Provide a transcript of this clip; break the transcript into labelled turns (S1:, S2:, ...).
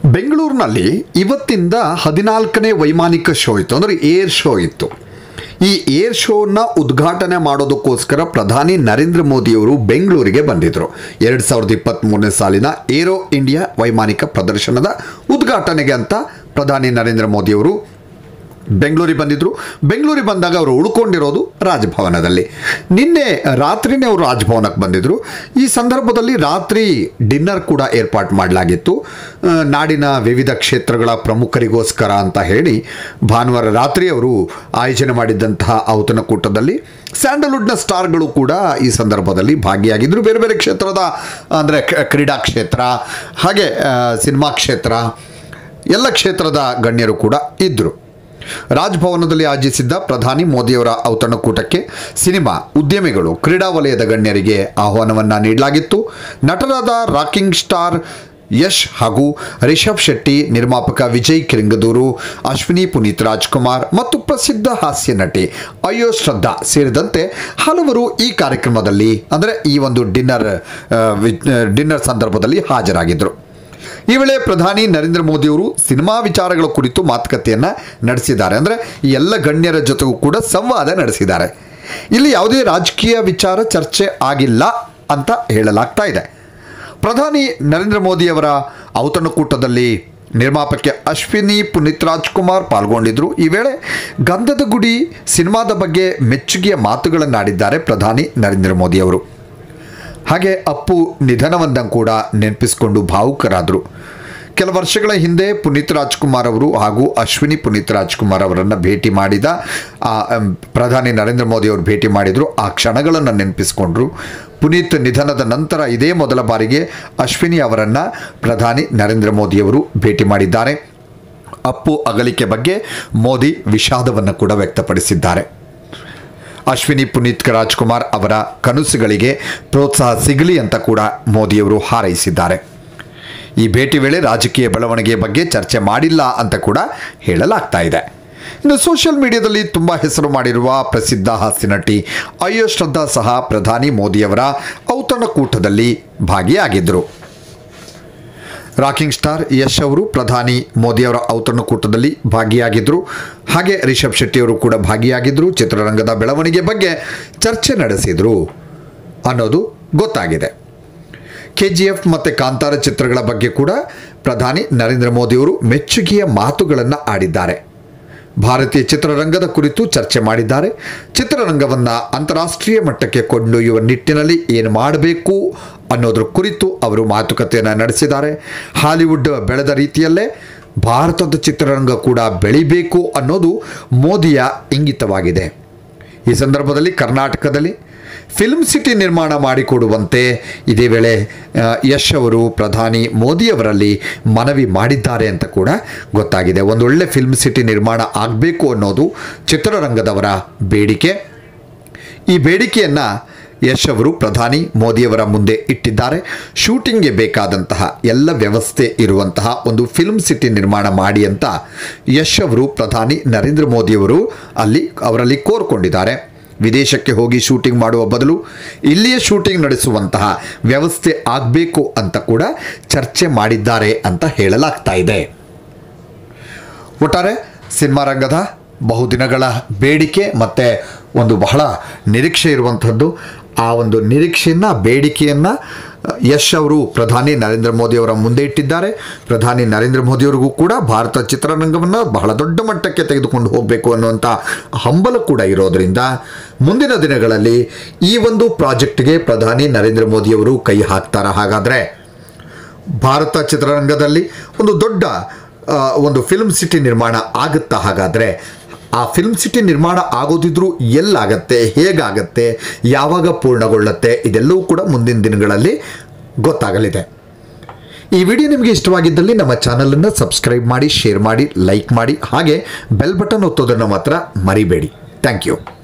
S1: ಬೆಂಗಳೂರಿನಲ್ಲಿ ಇವತ್ತಿಂದ ಹದಿನಾಲ್ಕನೇ ವೈಮಾನಿಕ ಶೋ ಇತ್ತು ಅಂದರೆ ಏರ್ ಶೋ ಇತ್ತು ಈ ಏರ್ ಶೋನ ಉದ್ಘಾಟನೆ ಮಾಡೋದಕ್ಕೋಸ್ಕರ ಪ್ರಧಾನಿ ನರೇಂದ್ರ ಮೋದಿಯವರು ಬೆಂಗಳೂರಿಗೆ ಬಂದಿದ್ದರು ಎರಡು ಸಾವಿರದ ಇಪ್ಪತ್ತ್ಮೂರನೇ ಸಾಲಿನ ಏರೋ ಇಂಡಿಯಾ ವೈಮಾನಿಕ ಪ್ರದರ್ಶನದ ಉದ್ಘಾಟನೆಗೆ ಅಂತ ಪ್ರಧಾನಿ ನರೇಂದ್ರ ಮೋದಿಯವರು ಬೆಂಗಳೂರಿಗೆ ಬಂದಿದ್ದರು ಬೆಂಗಳೂರಿಗೆ ಬಂದಾಗ ಅವರು ಉಳ್ಕೊಂಡಿರೋದು ರಾಜಭವನದಲ್ಲಿ ನಿನ್ನೆ ರಾತ್ರಿನೇ ಅವರು ರಾಜಭವನಕ್ಕೆ ಬಂದಿದ್ದರು ಈ ಸಂದರ್ಭದಲ್ಲಿ ರಾತ್ರಿ ಡಿನ್ನರ್ ಕೂಡ ಏರ್ಪಾಟ್ ಮಾಡಲಾಗಿತ್ತು ಆ, ನಾಡಿನ ವಿವಿಧ ಕ್ಷೇತ್ರಗಳ ಪ್ರಮುಖರಿಗೋಸ್ಕರ ಅಂತ ಹೇಳಿ ಭಾನುವಾರ ರಾತ್ರಿ ಅವರು ಆಯೋಜನೆ ಮಾಡಿದ್ದಂತಹ ಔತಣಕೂಟದಲ್ಲಿ ಸ್ಯಾಂಡಲ್ವುಡ್ನ ಸ್ಟಾರ್ಗಳು ಕೂಡ ಈ ಸಂದರ್ಭದಲ್ಲಿ ಭಾಗಿಯಾಗಿದ್ದರು ಬೇರೆ ಬೇರೆ ಕ್ಷೇತ್ರದ ಅಂದರೆ ಕ್ರೀಡಾ ಕ್ಷೇತ್ರ ಹಾಗೆ ಆ, ಸಿನಿಮಾ ಕ್ಷೇತ್ರ ಎಲ್ಲ ಕ್ಷೇತ್ರದ ಗಣ್ಯರು ಕೂಡ ಇದ್ದರು ರಾಜಭವನದಲ್ಲಿ ಆಯೋಜಿಸಿದ್ದ ಪ್ರಧಾನಿ ಮೋದಿಯವರ ಔತಣಕೂಟಕ್ಕೆ ಸಿನಿಮಾ ಉದ್ಯಮಿಗಳು ಕ್ರೀಡಾ ವಲಯದ ಗಣ್ಯರಿಗೆ ಆಹ್ವಾನವನ್ನು ನೀಡಲಾಗಿತ್ತು ನಟರಾದ ರಾಕಿಂಗ್ ಸ್ಟಾರ್ ಯಶ್ ಹಾಗೂ ರಿಷಬ್ ಶೆಟ್ಟಿ ನಿರ್ಮಾಪಕ ವಿಜಯ್ ಕಿರಿಂಗದೂರು ಅಶ್ವಿನಿ ಪುನೀತ್ ರಾಜ್ಕುಮಾರ್ ಮತ್ತು ಪ್ರಸಿದ್ಧ ಹಾಸ್ಯ ನಟಿ ಅಯ್ಯೋ ಶ್ರದ್ಧಾ ಸೇರಿದಂತೆ ಹಲವರು ಈ ಕಾರ್ಯಕ್ರಮದಲ್ಲಿ ಅಂದರೆ ಈ ಒಂದು ಡಿನ್ನರ್ ಆ, ವಿ- ಡಿನ್ನರ್ ಸಂದರ್ಭದಲ್ಲಿ ಹಾಜರಾಗಿದ್ದರು ಈ ವೇಳೆ ಪ್ರಧಾನಿ ನರೇಂದ್ರ ಮೋದಿಯವರು ಸಿನಿಮಾ ವಿಚಾರಗಳ ಕುರಿತು ಮಾತುಕತೆಯನ್ನು ನಡೆಸಿದ್ದಾರೆ ಅಂದರೆ ಈ ಎಲ್ಲ ಗಣ್ಯರ ಜೊತೆಗೂ ಕೂಡ ಸಂವಾದ ನಡೆಸಿದ್ದಾರೆ ಇಲ್ಲಿ ಯಾವುದೇ ರಾಜಕೀಯ ವಿಚಾರ ಚರ್ಚೆ ಆಗಿಲ್ಲ ಅಂತ ಹೇಳಲಾಗ್ತಾ ಇದೆ ಪ್ರಧಾನಿ ನರೇಂದ್ರ ಮೋದಿಯವರ ಔತಣಕೂಟದಲ್ಲಿ ನಿರ್ಮಾಪಕ ಅಶ್ವಿನಿ ಪುನೀತ್ ರಾಜ್ಕುಮಾರ್ ಪಾಲ್ಗೊಂಡಿದ್ದರು ಈ ವೇಳೆ ಗಂಧದ ಗುಡಿ ಸಿನಿಮಾದ ಬಗ್ಗೆ ಮೆಚ್ಚುಗೆಯ ಮಾತುಗಳನ್ನಾಡಿದ್ದಾರೆ ಪ್ರಧಾನಿ ನರೇಂದ್ರ ಮೋದಿಯವರು ಹಾಗೆ ಅಪ್ಪು ನಿಧನವನ್ನು ಕೂಡ ನೆನಪಿಸಿಕೊಂಡು ಭಾವುಕರಾದರು ಕೆಲ ವರ್ಷಗಳ ಹಿಂದೆ ಪುನೀತ್ ರಾಜ್ಕುಮಾರ್ ಅವರು ಹಾಗೂ ಅಶ್ವಿನಿ ಪುನೀತ್ ರಾಜ್ಕುಮಾರ್ ಅವರನ್ನು ಭೇಟಿ ಮಾಡಿದ ಆ, ಅಮ್, ಪ್ರಧಾನಿ ನರೇಂದ್ರ ಮೋದಿ ಅವರು ಭೇಟಿ ಮಾಡಿದರು ಆ ಕ್ಷಣಗಳನ್ನು ನೆನಪಿಸಿಕೊಂಡ್ರು ಪುನೀತ್ ನಿಧನದ ನಂತರ ಇದೇ ಮೊದಲ ಬಾರಿಗೆ ಅಶ್ವಿನಿ ಅವರನ್ನು ಪ್ರಧಾನಿ ನರೇಂದ್ರ ಮೋದಿಯವರು ಭೇಟಿ ಮಾಡಿದ್ದಾರೆ ಅಪ್ಪು ಅಗಲಿಕೆ ಬಗ್ಗೆ ಮೋದಿ ವಿಷಾದವನ್ನು ಕೂಡ ವ್ಯಕ್ತಪಡಿಸಿದ್ದಾರೆ ಅಶ್ವಿನಿ ಪುನೀತ್ ರಾಜ್ಕುಮಾರ್ ಅವರ ಕನಸುಗಳಿಗೆ ಪ್ರೋತ್ಸಾಹ ಸಿಗಲಿ ಅಂತ ಕೂಡ ಮೋದಿಯವರು ಹಾರೈಸಿದ್ದಾರೆ ಈ ಭೇಟಿ ವೇಳೆ ರಾಜಕೀಯ ಬೆಳವಣಿಗೆಯ ಬಗ್ಗೆ ಚರ್ಚೆ ಮಾಡಿಲ್ಲ ಅಂತ ಕೂಡ ಹೇಳಲಾಗ್ತಾ ಇದೆ ಇನ್ನು ಸೋಷಿಯಲ್ ಮೀಡಿಯಾದಲ್ಲಿ ತುಂಬ ಹೆಸರು ಮಾಡಿರುವ ಪ್ರಸಿದ್ಧ ಹಾಸ್ಯ ನಟಿ ಅಯ್ಯೋ ಶ್ರದ್ಧಾ ಸಹ ಪ್ರಧಾನಿ ಮೋದಿಯವರ ಔತಣಕೂಟದಲ್ಲಿ ಭಾಗಿಯಾಗಿದ್ದರು ರಾಕಿಂಗ್ ಸ್ಟಾರ್ ಯಶ್ ಅವರು ಪ್ರಧಾನಿ ಮೋದಿಯವರ ಔತಣಕೂಟದಲ್ಲಿ ಭಾಗಿಯಾಗಿದ್ದರು ಹಾಗೆ ರಿಷಬ್ ಶೆಟ್ಟಿಯವರು ಕೂಡ ಭಾಗಿಯಾಗಿದ್ದರು ಚಿತ್ರರಂಗದ ಬೆಳವಣಿಗೆ ಬಗ್ಗೆ ಚರ್ಚೆ ನಡೆಸಿದರು ಅನ್ನೋದು ಗೊತ್ತಾಗಿದೆ ಕೆ ಜಿ ಎಫ್ ಮತ್ತು ಕಾಂತಾರ ಚಿತ್ರಗಳ ಬಗ್ಗೆ ಕೂಡ ಪ್ರಧಾನಿ ನರೇಂದ್ರ ಮೋದಿಯವರು ಮೆಚ್ಚುಗೆಯ ಮಾತುಗಳನ್ನು ಆಡಿದ್ದಾರೆ ಭಾರತೀಯ ಚಿತ್ರರಂಗದ ಕುರಿತು ಚರ್ಚೆ ಮಾಡಿದ್ದಾರೆ ಚಿತ್ರರಂಗವನ್ನು ಅಂತಾರಾಷ್ಟ್ರೀಯ ಮಟ್ಟಕ್ಕೆ ಕೊಂಡೊಯ್ಯುವ ನಿಟ್ಟಿನಲ್ಲಿ ಏನು ಮಾಡಬೇಕು ಅನ್ನೋದ್ರ ಕುರಿತು ಅವರು ಮಾತುಕತೆಯನ್ನು ನಡೆಸಿದ್ದಾರೆ ಹಾಲಿವುಡ್ ಬೆಳೆದ ರೀತಿಯಲ್ಲೇ ಭಾರತದ ಚಿತ್ರರಂಗ ಕೂಡ ಬೆಳಿಬೇಕು ಅನ್ನೋದು ಮೋದಿಯ ಇಂಗಿತವಾಗಿದೆ ಈ ಸಂದರ್ಭದಲ್ಲಿ ಕರ್ನಾಟಕದಲ್ಲಿ ಫಿಲ್ಮ್ ಸಿಟಿ ನಿರ್ಮಾಣ ಮಾಡಿಕೊಡುವಂತೆ ಇದೇ ವೇಳೆ ಆ, ಯಶ್ ಅವರು ಪ್ರಧಾನಿ ಮೋದಿಯವರಲ್ಲಿ ಮನವಿ ಮಾಡಿದ್ದಾರೆ ಅಂತ ಕೂಡ ಗೊತ್ತಾಗಿದೆ ಒಂದೊಳ್ಳೆ ಫಿಲ್ಮ್ ಸಿಟಿ ನಿರ್ಮಾಣ ಆಗಬೇಕು ಅನ್ನೋದು ಚಿತ್ರರಂಗದವರ ಬೇಡಿಕೆ ಈ ಬೇಡಿಕೆಯನ್ನು ಯಶ್ ಅವರು ಪ್ರಧಾನಿ ಮೋದಿಯವರ ಮುಂದೆ ಇಟ್ಟಿದ್ದಾರೆ ಶೂಟಿಂಗ್ಗೆ ಬೇಕಾದಂತಹ ಎಲ್ಲ ವ್ಯವಸ್ಥೆ ಇರುವಂತಹ ಒಂದು ಫಿಲ್ಮ್ ಸಿಟಿ ನಿರ್ಮಾಣ ಮಾಡಿ ಅಂತ ಯಶ್ ಅವರು ಪ್ರಧಾನಿ ನರೇಂದ್ರ ಮೋದಿಯವರು ಅಲ್ಲಿ ಅವರಲ್ಲಿ ಕೋರ್ಕೊಂಡಿದ್ದಾರೆ ವಿದೇಶಕ್ಕೆ ಹೋಗಿ ಶೂಟಿಂಗ್ ಮಾಡುವ ಬದಲು ಇಲ್ಲಿಯೇ ಶೂಟಿಂಗ್ ನಡೆಸುವಂತಹ ವ್ಯವಸ್ಥೆ ಆಗಬೇಕು ಅಂತ ಕೂಡ ಚರ್ಚೆ ಮಾಡಿದ್ದಾರೆ ಅಂತ ಹೇಳಲಾಗ್ತಾ ಇದೆ ಒಟ್ಟಾರೆ ಸಿನಿಮಾ ರಂಗದ ಬಹುದಿನಗಳ ಬೇಡಿಕೆ ಮತ್ತು ಒಂದು ಬಹಳ ನಿರೀಕ್ಷೆ ಇರುವಂಥದ್ದು ಆ ಒಂದು ನಿರೀಕ್ಷೆಯನ್ನು ಬೇಡಿಕೆಯನ್ನು ಯಶ್ ಅವರು ಪ್ರಧಾನಿ ನರೇಂದ್ರ ಮೋದಿಯವರ ಮುಂದೆ ಇಟ್ಟಿದ್ದಾರೆ ಪ್ರಧಾನಿ ನರೇಂದ್ರ ಮೋದಿಯವರಿಗೂ ಕೂಡ ಭಾರತ ಚಿತ್ರರಂಗವನ್ನು ಬಹಳ ದೊಡ್ಡ ಮಟ್ಟಕ್ಕೆ ತೆಗೆದುಕೊಂಡು ಹೋಗಬೇಕು ಅನ್ನುವಂಥ ಹಂಬಲ ಕೂಡ ಇರೋದರಿಂದ ಮುಂದಿನ ದಿನಗಳಲ್ಲಿ ಈ ಒಂದು ಪ್ರಾಜೆಕ್ಟ್ಗೆ ಪ್ರಧಾನಿ ನರೇಂದ್ರ ಮೋದಿಯವರು ಕೈ ಹಾಕ್ತಾರ ಹಾಗಾದರೆ ಭಾರತ ಚಿತ್ರರಂಗದಲ್ಲಿ ಒಂದು ದೊಡ್ಡ ಆ, ಒಂದು ಫಿಲ್ಮ್ ಸಿಟಿ ನಿರ್ಮಾಣ ಆಗುತ್ತಾ ಹಾಗಾದರೆ ಆ ಫಿಲ್ಮ್ ಸಿಟಿ ನಿರ್ಮಾಣ ಆಗೋದಿದ್ರೂ ಎಲ್ಲಾಗತ್ತೆ ಹೇಗಾಗತ್ತೆ ಯಾವಾಗ ಪೂರ್ಣಗೊಳ್ಳುತ್ತೆ ಇದೆಲ್ಲವೂ ಕೂಡ ಮುಂದಿನ ದಿನಗಳಲ್ಲಿ ಗೊತ್ತಾಗಲಿದೆ ಈ ವಿಡಿಯೋ ನಿಮಗೆ ಇಷ್ಟವಾಗಿದ್ದಲ್ಲಿ ನಮ್ಮ ಚಾನಲನ್ನು ಸಬ್ಸ್ಕ್ರೈಬ್ ಮಾಡಿ ಶೇರ್ ಮಾಡಿ ಲೈಕ್ ಮಾಡಿ ಹಾಗೆ ಬೆಲ್ ಬಟನ್ ಒತ್ತೋದನ್ನು ಮಾತ್ರ ಮರಿಬೇಡಿ ಥ್ಯಾಂಕ್ ಯು